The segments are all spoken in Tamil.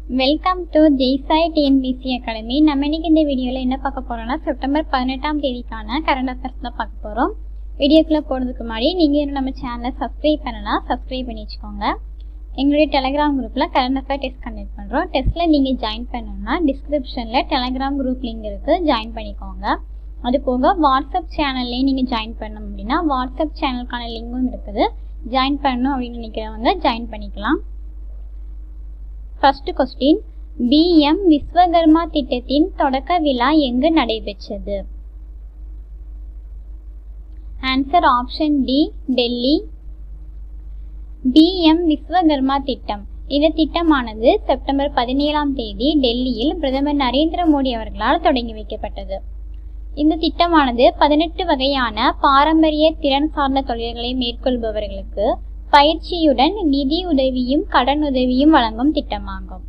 welcome to Jaisai TNPSC academy நம்ம இன்னைக்கு இந்த வீடியோவில் என்ன பார்க்க போறோம்னா செப்டம்பர் பதினெட்டாம் தேதிக்கான கரண்ட் அஃபேர்ஸ் தான் பார்க்க போகிறோம் வீடியோக்குள்ளே போகிறதுக்கு முன்னாடி நீங்கள் இன்னும் நம்ம சேனலை சப்ஸ்கிரைப் பண்ணலாம் சப்ஸ்கிரைப் பண்ணி வச்சுக்கோங்க எங்களுடைய டெலகிராம் குரூப்பில் கரண்ட் அஃபேர் டெஸ்ட் கண்டக்ட் பண்ணுறோம் டெஸ்ட்டில் நீங்கள் ஜாயின் பண்ணணும்னா டிஸ்கிரிப்ஷனில் டெலகிராம் குரூப் லிங்க் இருக்குது ஜாயின் பண்ணிக்கோங்க அது போக வாட்ஸ்அப் சேனல்லையும் நீங்கள் ஜாயின் பண்ணணும் அப்படின்னா வாட்ஸ்அப் சேனலுக்கான லிங்கும் இருக்குது ஜாயின் பண்ணணும் அப்படின்னு நினைக்கிறவங்க ஜாயின் பண்ணிக்கலாம் ஃபர்ஸ்ட் கொஸ்டின் பிஎம் விஸ்வகர்மா திட்டத்தின் தொடக்க விழா எங்கு நடைபெற்றது answer option D Delhi PM Vishwakarma திட்டம் இந்த திட்டமானது செப்டம்பர் பதினேழாம் தேதி டெல்லியில் பிரதமர் நரேந்திர மோடி அவர்களால் தொடங்கி வைக்கப்பட்டது இந்த திட்டமானது பதினெட்டு வகையான பாரம்பரிய திறன் சார்ந்த தொழில்களை மேற்கொள்பவர்களுக்கு பயிற்சியுடன் நிதி உதவியும் கடன் உதவியும் வழங்கும் திட்டமாகும்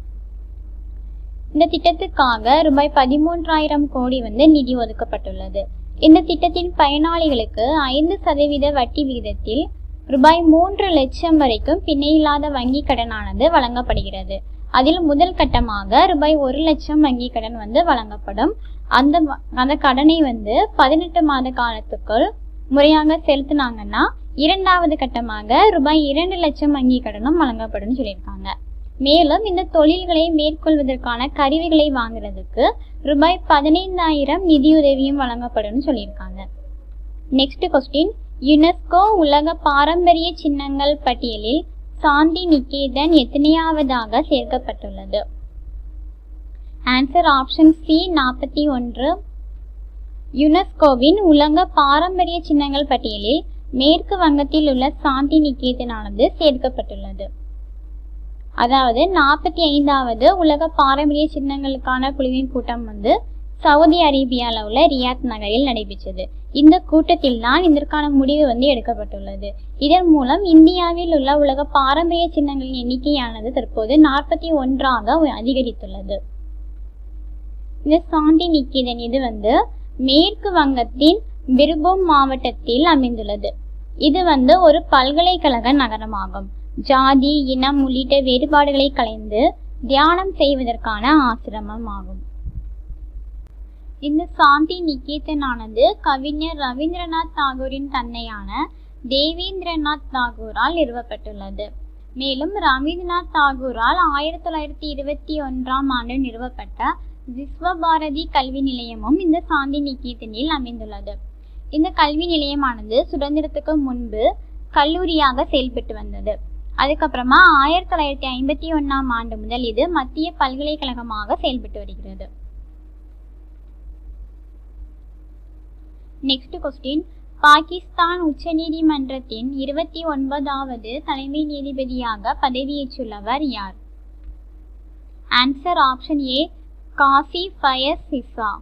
இந்த திட்டத்துக்காக ரூபாய் பதிமூன்றாயிரம் கோடி வந்து நிதி ஒதுக்கப்பட்டுள்ளது இந்த திட்டத்தின் பயனாளிகளுக்கு ஐந்து சதவீத வட்டி விகிதத்தில் ரூபாய் மூன்று லட்சம் வரைக்கும் பிணையில்லாத வங்கி கடனானது வழங்கப்படுகிறது அதில் முதல் கட்டமாக ரூபாய் ஒரு லட்சம் வங்கி கடன் வந்து வழங்கப்படும் அந்த அந்த கடனை வந்து பதினெட்டு மாத காலத்துக்குள் முறையாக செலுத்தினாங்கன்னா இரண்டாவது கட்டமாக ரூபாய் இரண்டு லட்சம் வங்கி கடனும் வழங்கப்படும் சொல்லியிருக்காங்க மேலும் இந்த தொழில்களை மேற்கொள்வதற்கான கருவிகளை வாங்குறதுக்கு ரூபாய் பதினைந்தாயிரம் நிதியுதவியும் வழங்கப்படும் சொல்லியிருக்காங்க நெக்ஸ்ட் கொஸ்டின் யுனெஸ்கோ உலக பாரம்பரிய சின்னங்கள் பட்டியலில் சாந்தி நிகேதன் எத்தனையாவதாக சேர்க்கப்பட்டுள்ளது ஆன்சர் ஆப்ஷன் சி நாற்பத்தி ஒன்று யுனெஸ்கோவின் உலக பாரம்பரிய சின்னங்கள் பட்டியலில் மேற்கு வங்கத்தில் உள்ள சாந்தி நிகேதனானது சேர்க்கப்பட்டுள்ளது அதாவது நாற்பத்தி ஐந்தாவது உலக பாரம்பரிய சின்னங்களுக்கான குழுவின் கூட்டம் வந்து சவுதி அரேபியாவில் உள்ள ரியாத் நகரில் நடைபெற்றது இந்த கூட்டத்தில் தான் இதற்கான முடிவு வந்து எடுக்கப்பட்டுள்ளது இதன் மூலம் இந்தியாவில் உள்ள உலக பாரம்பரிய சின்னங்களின் எண்ணிக்கையானது தற்போது நாற்பத்தி ஒன்றாக அதிகரித்துள்ளது இந்த சாந்தி நிகேதன் இது வந்து மேற்கு வங்கத்தின் பிர்பூம் மாவட்டத்தில் அமைந்துள்ளது இது வந்து ஒரு பல்கலைக்கழக நகரமாகும் ஜாதி இனம் உள்ளிட்ட வேறுபாடுகளை கலைந்து தியானம் செய்வதற்கான ஆசிரமம் ஆகும் இந்த சாந்தி நிகேதனானது கவிஞர் ரவீந்திரநாத் தாகூரின் தந்தையான தேவேந்திரநாத் தாகூரால் நிறுவப்பட்டுள்ளது மேலும் ரவீந்திரநாத் தாகூரால் ஆயிரத்தி தொள்ளாயிரத்தி இருபத்தி ஒன்றாம் ஆண்டு நிறுவப்பட்ட விஸ்வபாரதி கல்வி நிலையமும் இந்த சாந்தி நிகேதனில் அமைந்துள்ளது இந்த கல்வி நிலையமானது சுதந்திரத்துக்கு முன்பு கல்லூரியாக செயல்பட்டு வந்தது அதுக்கப்புறமா ஆயிரத்தி தொள்ளாயிரத்தி ஐம்பத்தி ஒன்னாம் ஆண்டு முதல் இது மத்திய பல்கலைக்கழகமாக செயல்பட்டு வருகிறது நெக்ஸ்ட் கொஸ்டின் பாகிஸ்தான் உச்சநீதிமன்றத்தின் இருபத்தி ஒன்பதாவது தலைமை நீதிபதியாக பதவியேற்றுள்ளவர் யார் answer option A Qazi Faez Isa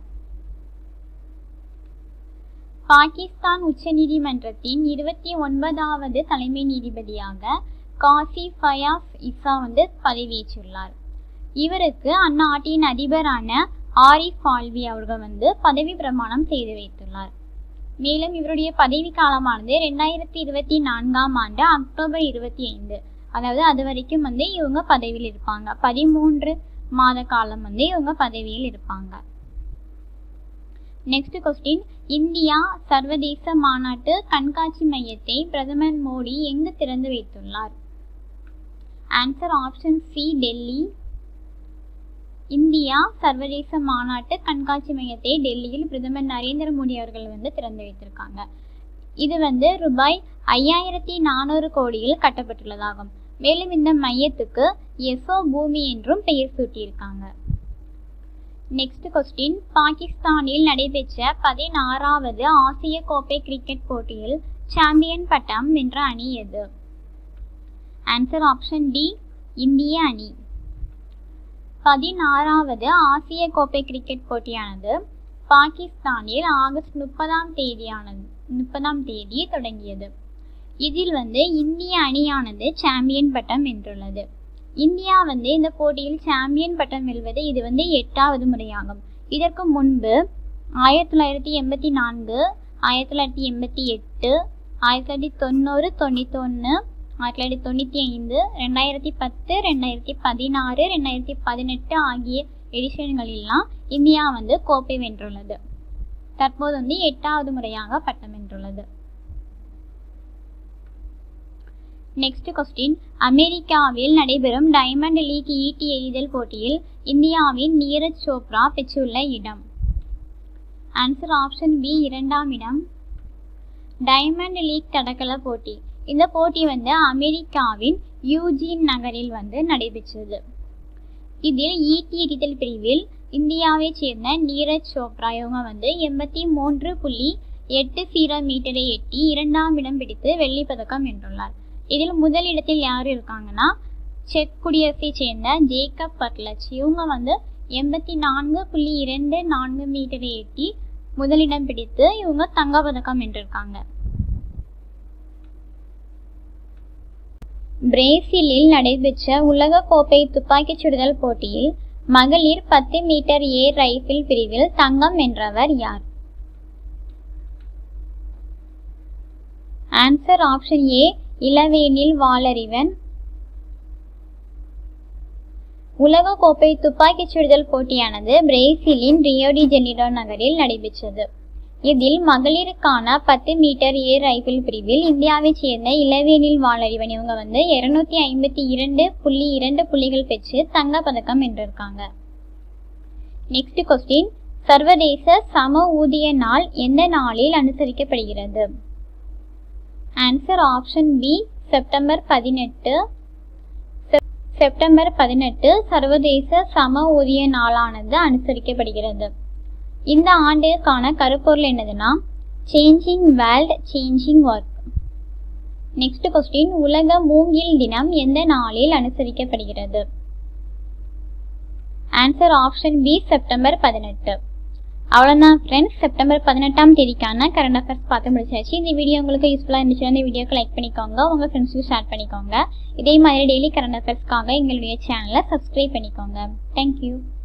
Pakistan உச்சநீதிமன்றத்தின் இருபத்தி ஒன்பதாவது தலைமை நீதிபதியாக காசி ஃபயாஸ் இசா வந்து பதவியேற்றுள்ளார் இவருக்கு அந்நாட்டின் அதிபரான ஆரிஃப் ஆல்வி அவர்கள் வந்து பதவி பிரமாணம் செய்து வைத்துள்ளார் மேலும் இவருடைய பதவி காலமானது ரெண்டாயிரத்தி இருபத்தி நான்காம் ஆண்டு அக்டோபர் இருபத்தி ஐந்து அதாவது அது வரைக்கும் வந்து இவங்க பதவியில் இருப்பாங்க பதிமூன்று மாத காலம் வந்து இவங்க பதவியில் இருப்பாங்க நெக்ஸ்ட் கொஸ்டின் இந்தியா சர்வதேச மாநாட்டு கண்காட்சி மையத்தை பிரதமர் மோடி எங்கு திறந்து வைத்துள்ளார் answer option C Delhi India சர்வதேச மாநாட்டு கண்காட்சி மையத்தை டெல்லியில் பிரதமர் நரேந்திர மோடி அவர்கள் வந்து திறந்து வைத்திருக்காங்க இது வந்து ரூபாய் ஐயாயிரத்தி நானூறு கோடியில் கட்டப்பட்டுள்ளதாகும் மேலும் இந்த மையத்துக்கு எசோ பூமி என்றும் பெயர் சூட்டியிருக்காங்க நெக்ஸ்ட் கொஸ்டின் பாகிஸ்தானில் நடைபெற்ற பதினாறாவது ஆசிய கோப்பை கிரிக்கெட் போட்டியில் சாம்பியன் பட்டம் வென்ற அணி எது ஆன்சர் ஆப்ஷன் டி இந்திய அணி பதினாறாவது ஆசிய கோப்பை கிரிக்கெட் போட்டியானது பாகிஸ்தானில் ஆகஸ்ட் முப்பதாம் தேதியானது முப்பதாம் தேதி தொடங்கியது இதில் வந்து இந்திய அணியானது சாம்பியன் பட்டம் வென்றுள்ளது இந்தியா வந்து இந்த போட்டியில் சாம்பியன் பட்டம் வெல்வது இது வந்து எட்டாவது முறையாகும் இதற்கு முன்பு ஆயிரத்தி தொள்ளாயிரத்தி எண்பத்தி நான்கு ஆயிரத்தி தொள்ளாயிரத்தி எண்பத்தி எட்டு ஆயிரத்தி தொள்ளாயிரத்தி தொண்ணூறு தொண்ணூத்தொன்று ஆயிரத்தி தொள்ளாயிரத்தி தொண்ணூற்றி ஐந்து ரெண்டாயிரத்தி பத்து ரெண்டாயிரத்தி பதினாறு ரெண்டாயிரத்தி பதினெட்டு ஆகிய எடிஷன்களிலாம் இந்தியா வந்து கோப்பை வென்றுள்ளது தற்போது வந்து எட்டாவது முறையாக பட்டம் வென்றுள்ளது நெக்ஸ்ட் கொஸ்டின் அமெரிக்காவில் நடைபெறும் டைமண்ட் லீக் ஈட்டி எறிதல் போட்டியில் இந்தியாவின் நீரஜ் சோப்ரா பெற்றுள்ள இடம் ஆன்சர் ஆப்ஷன் பி இரண்டாம் இடம் டைமண்ட் லீக் தடகள போட்டி இந்த போட்டி வந்து அமெரிக்காவின் யூஜின் நகரில் வந்து நடைபெற்றது இதில் ஈட்டி எறிதல் பிரிவில் இந்தியாவைச் சேர்ந்த நீரஜ் சோப்ரா இவங்க வந்து எண்பத்தி மூன்று புள்ளி எட்டு சீரோ மீட்டரை எட்டி இரண்டாம் இடம் பிடித்து வெள்ளிப் பதக்கம் வென்றுள்ளார் இதில் முதலிடத்தில் யார் இருக்காங்கன்னா செக் குடியரசைச் சேர்ந்த ஜேக்கப் பட்லச் இவங்க வந்து எண்பத்தி நான்கு புள்ளி இரண்டு நான்கு மீட்டரை எட்டி முதலிடம் பிடித்து இவங்க தங்கப்பதக்கம் வென்றிருக்காங்க பிரேசிலில் நடைபெற்ற உலகக்கோப்பை துப்பாக்கிச் சுடுதல் போட்டியில் மகளிர் பத்து மீட்டர் ஏர் ரைபிள் பிரிவில் தங்கம் வென்றவர் யார் ஆன்சர் ஆப்ஷன் ஏ இளவேனில் வாளறிவன் உலகக்கோப்பை துப்பாக்கிச் சுடுதல் போட்டியானது பிரேசிலின் ரியோடி ஜெனிரோ நகரில் நடைபெற்றது இதில் மகளிருக்கான பத்து மீட்டர் ஏர் ரைபிள் பிரிவில் இந்தியாவைச் சேர்ந்த இளவேனில் வாளறிவன் இவங்க வந்து இருநூத்தி ஐம்பத்தி இரண்டு புள்ளி இரண்டு புள்ளிகள் பெற்று தங்க பதக்கம் வென்றிருக்காங்க நெக்ஸ்ட் கொஸ்டின் சர்வதேச சம ஊதிய நாள் எந்த நாளில் அனுசரிக்கப்படுகிறது ஆன்சர் ஆப்ஷன் பி செப்டம்பர் பதினெட்டு செப்டம்பர் பதினெட்டு சர்வதேச சம ஊதிய நாளானது அனுசரிக்கப்படுகிறது இந்த ஆண்டுக்கான கருப்பொருள் என்னதுன்னா changing world changing work next question உலக மூங்கில் தினம் எந்த நாளில் அனுசரிக்கப்படுகிறது ஆன்சர் ஆப்ஷன் பி செப்டம்பர் பதினெட்டு அவ்வளோதான் ஃப்ரெண்ட்ஸ் செப்டம்பர் பதினெட்டாம் தேதிக்கான கரண்ட் அஃபேர்ஸ் பார்த்து முடிச்சாச்சு இந்த வீடியோ உங்களுக்கு யூஸ்ஃபுல்லாக இருந்துச்சுன்னா இந்த வீடியோக்கு லைக் பண்ணிக்கோங்க உங்கள் ஃப்ரெண்ட்ஸுக்கு ஷேர் பண்ணிக்கோங்க இதே மாதிரி டெய்லி கரண்ட் அஃபேர்ஸ்க்காக எங்களுடைய சேனலை சப்ஸ்கிரைப் பண்ணிக்கோங்க தேங்க்யூ